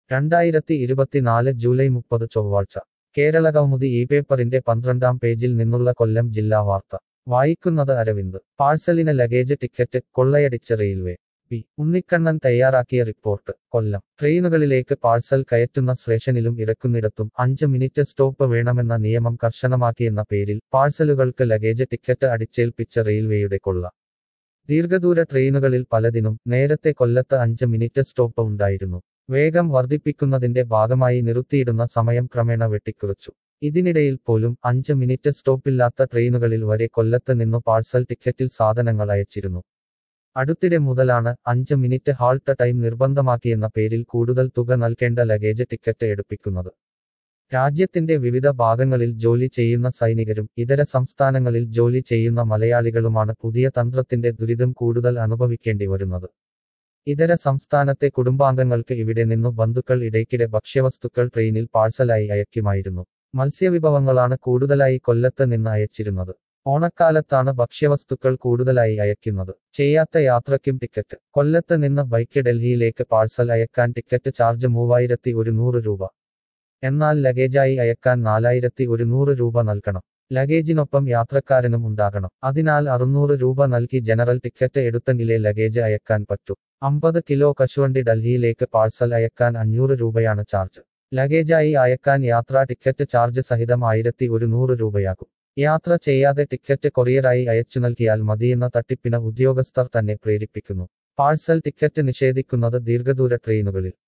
രണ്ടായിരത്തി ഇരുപത്തിനാല് ജൂലൈ മുപ്പത് ചൊവ്വാഴ്ച കേരളകൗമുദി ഈ പേപ്പറിന്റെ പന്ത്രണ്ടാം പേജിൽ നിന്നുള്ള കൊല്ലം ജില്ലാ വാർത്ത വായിക്കുന്നത് അരവിന്ദ് പാഴ്സലിന് ലഗേജ് ടിക്കറ്റ് കൊള്ളയടിച്ച റെയിൽവേ പി ഉണ്ണിക്കണ്ണൻ തയ്യാറാക്കിയ റിപ്പോർട്ട് കൊല്ലം ട്രെയിനുകളിലേക്ക് പാഴ്സൽ കയറ്റുന്ന സ്റ്റേഷനിലും ഇറക്കുന്നിടത്തും അഞ്ച് മിനിറ്റ് സ്റ്റോപ്പ് വേണമെന്ന നിയമം കർശനമാക്കിയെന്ന പേരിൽ പാഴ്സലുകൾക്ക് ലഗേജ് ടിക്കറ്റ് അടിച്ചേൽപ്പിച്ച റെയിൽവേയുടെ കൊള്ള ദീർഘദൂര ട്രെയിനുകളിൽ പലതിനും നേരത്തെ കൊല്ലത്ത് അഞ്ച് മിനിറ്റ് സ്റ്റോപ്പ് ഉണ്ടായിരുന്നു വേഗം വർദ്ധിപ്പിക്കുന്നതിന്റെ ഭാഗമായി നിർത്തിയിടുന്ന സമയം ക്രമേണ വെട്ടിക്കുറച്ചു ഇതിനിടയിൽ പോലും അഞ്ച് മിനിറ്റ് സ്റ്റോപ്പില്ലാത്ത ട്രെയിനുകളിൽ വരെ കൊല്ലത്ത് നിന്നു പാഴ്സൽ ടിക്കറ്റിൽ സാധനങ്ങൾ അയച്ചിരുന്നു അടുത്തിടെ മുതലാണ് അഞ്ച് മിനിറ്റ് ഹാൾട്ട് ടൈം നിർബന്ധമാക്കിയെന്ന പേരിൽ കൂടുതൽ തുക നൽകേണ്ട ലഗേജ് ടിക്കറ്റ് എടുപ്പിക്കുന്നത് രാജ്യത്തിന്റെ വിവിധ ഭാഗങ്ങളിൽ ജോലി ചെയ്യുന്ന സൈനികരും ഇതര സംസ്ഥാനങ്ങളിൽ ജോലി ചെയ്യുന്ന മലയാളികളുമാണ് പുതിയ തന്ത്രത്തിന്റെ ദുരിതം കൂടുതൽ അനുഭവിക്കേണ്ടി വരുന്നത് ഇതര സംസ്ഥാനത്തെ കുടുംബാംഗങ്ങൾക്ക് ഇവിടെ നിന്നു ബന്ധുക്കൾ ഇടയ്ക്കിടെ ഭക്ഷ്യവസ്തുക്കൾ ട്രെയിനിൽ പാഴ്സലായി അയക്കുമായിരുന്നു മത്സ്യവിഭവങ്ങളാണ് കൂടുതലായി കൊല്ലത്ത് നിന്ന് അയച്ചിരുന്നത് ഓണക്കാലത്താണ് ഭക്ഷ്യവസ്തുക്കൾ കൂടുതലായി അയക്കുന്നത് ചെയ്യാത്ത യാത്രയ്ക്കും ടിക്കറ്റ് കൊല്ലത്ത് നിന്ന് ബൈക്ക് ഡൽഹിയിലേക്ക് പാഴ്സൽ അയക്കാൻ ടിക്കറ്റ് ചാർജ് മൂവായിരത്തി ഒരുന്നൂറ് രൂപ എന്നാൽ ലഗേജായി അയക്കാൻ നാലായിരത്തി ഒരുന്നൂറ് രൂപ നൽകണം ലഗേജിനൊപ്പം യാത്രക്കാരനും ഉണ്ടാകണം അതിനാൽ അറുന്നൂറ് രൂപ നൽകി ജനറൽ ടിക്കറ്റ് എടുത്തെങ്കിലേ ലഗേജ് അയക്കാൻ പറ്റൂ അമ്പത് കിലോ കശുവണ്ടി ഡൽഹിയിലേക്ക് പാഴ്സൽ അയക്കാൻ അഞ്ഞൂറ് രൂപയാണ് ചാർജ് ലഗേജായി അയക്കാൻ യാത്രാ ടിക്കറ്റ് ചാർജ് സഹിതം ആയിരത്തി ഒരുന്നൂറ് രൂപയാകും യാത്ര ചെയ്യാതെ ടിക്കറ്റ് കൊറിയറായി അയച്ചു നൽകിയാൽ മതിയെന്ന തട്ടിപ്പിന് ഉദ്യോഗസ്ഥർ തന്നെ പ്രേരിപ്പിക്കുന്നു പാഴ്സൽ ടിക്കറ്റ് നിഷേധിക്കുന്നത് ദീർഘദൂര ട്രെയിനുകളിൽ